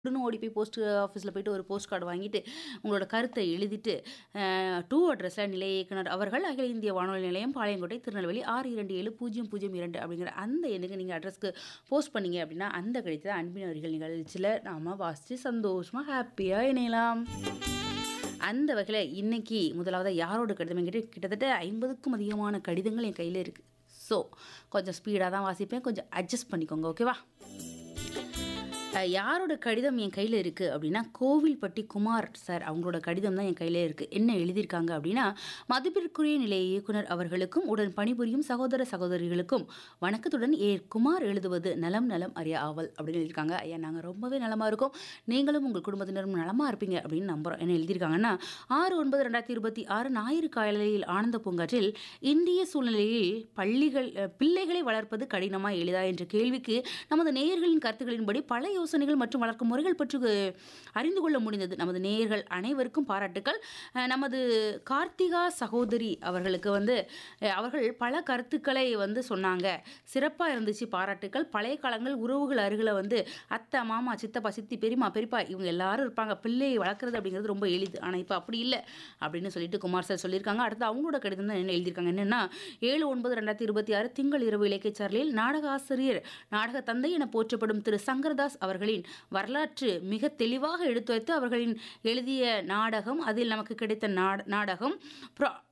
உடனே ஓடி போய் போஸ்ட் ஆஃபீஸில் போயிட்டு ஒரு போஸ்ட் கார்டு வாங்கிட்டு உங்களோட கருத்தை எழுதிட்டு டூ அட்ரஸில் நிலைய இயக்குனர் அவர்கள் அகில இந்திய வானொலி நிலையம் பாளையங்கோட்டை திருநெல்வேலி ஆறு இரண்டு ஏழு பூஜ்ஜியம் பூஜ்ஜியம் இரண்டு அப்படிங்கிற அந்த எண்ணுக்கு நீங்கள் அட்ரஸ்க்கு போஸ்ட் பண்ணீங்க அப்படின்னா அந்த கடிதத்தை அன்பின் வரிகள் நிகழ்ச்சியில் நாம் வாசித்து சந்தோஷமாக ஹாப்பியாக இணையலாம் அந்த வகையில் இன்னைக்கு முதலாவது யாரோட கடிதம் என்கிட்ட கிட்டத்தட்ட ஐம்பதுக்கும் அதிகமான கடிதங்கள் என் கையில் இருக்குது ஸோ கொஞ்சம் ஸ்பீடாக தான் வாசிப்பேன் கொஞ்சம் அட்ஜஸ்ட் பண்ணிக்கோங்க ஓகேவா அஹ் யாரோட கடிதம் என் கையில் இருக்குது அப்படின்னா கோவில்பட்டி குமார் சார் அவங்களோட கடிதம் தான் என் கையில் இருக்குது என்ன எழுதியிருக்காங்க அப்படின்னா மதிப்பிற்குரிய நிலைய இயக்குனர் அவர்களுக்கும் உடன் பணிபுரியும் சகோதர சகோதரிகளுக்கும் வணக்கத்துடன் ஏ குமார் எழுதுவது நலம் நலம் அறிய ஆவல் அப்படின்னு எழுதியிருக்காங்க ஐயா நாங்கள் ரொம்பவே நலமாக இருக்கோம் நீங்களும் உங்கள் குடும்பத்தினரும் நலமாக இருப்பீங்க அப்படின்னு நம்புகிறோம் என்ன எழுதியிருக்காங்கன்னா ஆறு ஒன்பது ரெண்டாயிரத்தி இருபத்தி ஆறு ஞாயிறு காலையில் ஆனந்த பூங்காற்றில் இந்திய சூழ்நிலையில் பள்ளிகள் அஹ், பிள்ளைகளை வளர்ப்பது கடினமா எளிதா என்ற கேள்விக்கு நமது நேயர்களின் கருத்துக்களின்படி பல யோசனைகள் மற்றும் வளர்க்கும் முறைகள் பற்றி அஹ், அறிந்து கொள்ள முடிந்தது நமது நேயர்கள் அனைவருக்கும் பாராட்டுக்கள் அஹ், நமது கார்த்திகா சகோதரி அவர்களுக்கு வந்து அஹ், அவர்கள் பல கருத்துக்களை வந்து சொன்னாங்க சிறப்பாக இருந்துச்சு பாராட்டுக்கள் பழைய காலங்கள் உறவுகள் அருகில் வந்து அத்தை மாமா சித்தப்பா சித்தி பெரியம்மா பெரியப்பா இவங்க எல்லாரும் இருப்பாங்க பிள்ளையை வளர்க்குறது அப்படிங்கிறது ரொம்ப எளிது ஆனால் இப்போ அப்படி இல்லை அப்படின்னு சொல்லிட்டு குமார் சார் சொல்லியிருக்காங்க அடுத்து அவங்களோட கடிதம் தான் என்ன எழுதியிருக்காங்க என்னென்னா ஏழு ஒன்பது ரெண்டாயிரத்தி இருபத்தி ஆறு திங்கள் இரவு இலக்கிய சாரலில் நாடக ஆசிரியர் நாடக தந்தை என போற்றப்படும் திரு சங்கரதாஸ் அவர்களின் வரலாற்று மிக தெளிவாக எடுத்துரைத்து அவர்களின் எழுதிய நாடகம் அதில் நமக்கு கிடைத்த நாட- நாடகம் ப்ரா